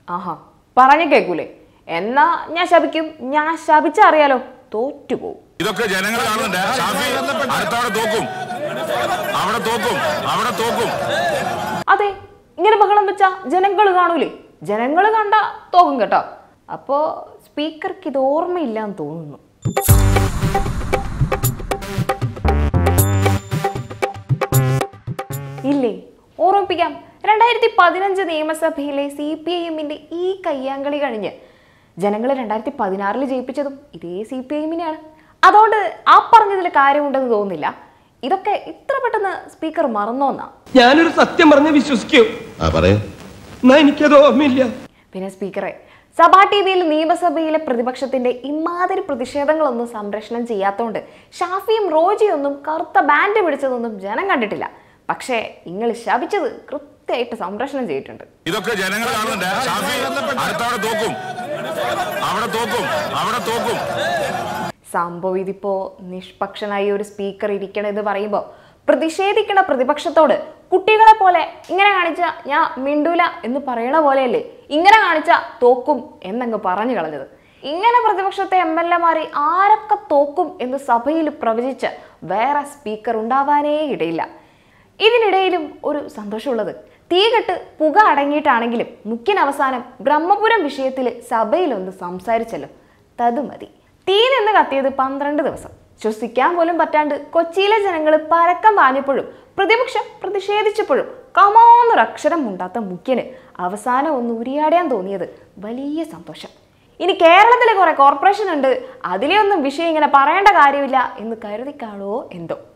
ആഹാ പറഞ്ഞു കേൾക്കൂലേ എന്നാ ഞാൻ ശപിക്കും ഞാൻ ശപിച്ചറിയാലോ തോറ്റുപോകും ഇതൊക്കെ ജനങ്ങൾ കാണുന്നുണ്ട് ഷാഫി അടുത്തവിടെ തോക്കും അവിടെ തോക്കും അവിടെ തോക്കും അതെ ഇങ്ങനെ ബഹളം വെച്ചാ ജനങ്ങൾ കാണൂലേ ജനങ്ങൾ കണ്ട തോക്കും കേട്ടോ അപ്പോ സ്പീക്കർക്ക് ഇത് ഓർമ്മയില്ലാന്ന് തോന്നുന്നു ഇല്ലേ ഓർമ്മിപ്പിക്കാം രണ്ടായിരത്തി പതിനഞ്ച് നിയമസഭയിലെ സി പി ഐ എമ്മിന്റെ ഈ കയ്യാങ്കളി കഴിഞ്ഞ് ജനങ്ങൾ രണ്ടായിരത്തി പതിനാറിൽ ജയിപ്പിച്ചതും ഇതേ സി പി ഐ എമ്മിനെയാണ് അതുകൊണ്ട് ആ പറഞ്ഞതിൽ കാര്യമുണ്ടെന്ന് തോന്നുന്നില്ല ഇതൊക്കെ ഇത്ര പെട്ടെന്ന് സ്പീക്കർ മറന്നോന്നാ ഞാനൊരു സത്യം പറഞ്ഞ് വിശ്വസിക്കൂ ആ പറയൂ എന്നാ എനിക്കത് ഓർമ്മയില്ല പിന്നെ സ്പീക്കറെ സഭാ ടി വിയിൽ നിയമസഭയിലെ പ്രതിപക്ഷത്തിന്റെ ഇമാതിരി പ്രതിഷേധങ്ങളൊന്നും സംപ്രേഷണം ചെയ്യാത്തോണ്ട് ഷാഫിയും റോജിയും ഒന്നും കറുത്ത ബാൻഡ് പിടിച്ചതൊന്നും ജനം കണ്ടിട്ടില്ല പക്ഷേ നിങ്ങൾ ശപിച്ചത് കൃത്യമായിട്ട് സംപ്രേഷണം ചെയ്തിട്ടുണ്ട് ഇതൊക്കെ ജനങ്ങൾ കാണുന്നുണ്ട് ഷാഫി അടുത്തവിടെ തോക്കും അവിടെ തോക്കും അവിടെ തോക്കും സംഭവം ഇതിപ്പോ നിഷ്പക്ഷനായി ഒരു സ്പീക്കർ ഇരിക്കണമെന്ന് പറയുമ്പോൾ പ്രതിഷേധിക്കണ പ്രതിപക്ഷത്തോട് കുട്ടികളെ പോലെ ഇങ്ങനെ കാണിച്ച ഞാൻ മിണ്ടൂല എന്ന് പറയണ പോലെയല്ലേ ഇങ്ങനെ കാണിച്ച തോക്കും എന്നങ്ങ് പറഞ്ഞു കളഞ്ഞത് ഇങ്ങനെ പ്രതിപക്ഷത്തെ എം എൽ എമാരെ ആരൊക്കെ തോക്കും എന്ന് സഭയിൽ പ്രവചിച്ച് വേറെ സ്പീക്കർ ഉണ്ടാവാനേ ഇടയില്ല ഇതിനിടയിലും ഒരു സന്തോഷമുള്ളത് തീകെട്ട് പുക അടങ്ങിയിട്ടാണെങ്കിലും മുഖ്യൻ അവസാനം ബ്രഹ്മപുരം വിഷയത്തിൽ സഭയിലൊന്ന് സംസാരിച്ചല്ലോ തത് മതി തീ നിന്ന് കത്തിയത് പന്ത്രണ്ട് ദിവസം ശ്വസിക്കാൻ പോലും പറ്റാണ്ട് കൊച്ചിയിലെ ജനങ്ങൾ പരക്കം പാഞ്ഞപ്പോഴും പ്രതിപക്ഷം പ്രതിഷേധിച്ചപ്പോഴും കമാന്നൊരക്ഷരം മുണ്ടാത്ത മുഖ്യന് അവസാനം ഒന്ന് ഉരിയാടാൻ തോന്നിയത് വലിയ സന്തോഷം ഇനി കേരളത്തിലെ കുറെ കോർപ്പറേഷൻ ഉണ്ട് അതിലെ ഒന്നും വിഷയം ഇങ്ങനെ പറയേണ്ട കാര്യമില്ല എന്ന് കരുതിക്കാളോ എന്തോ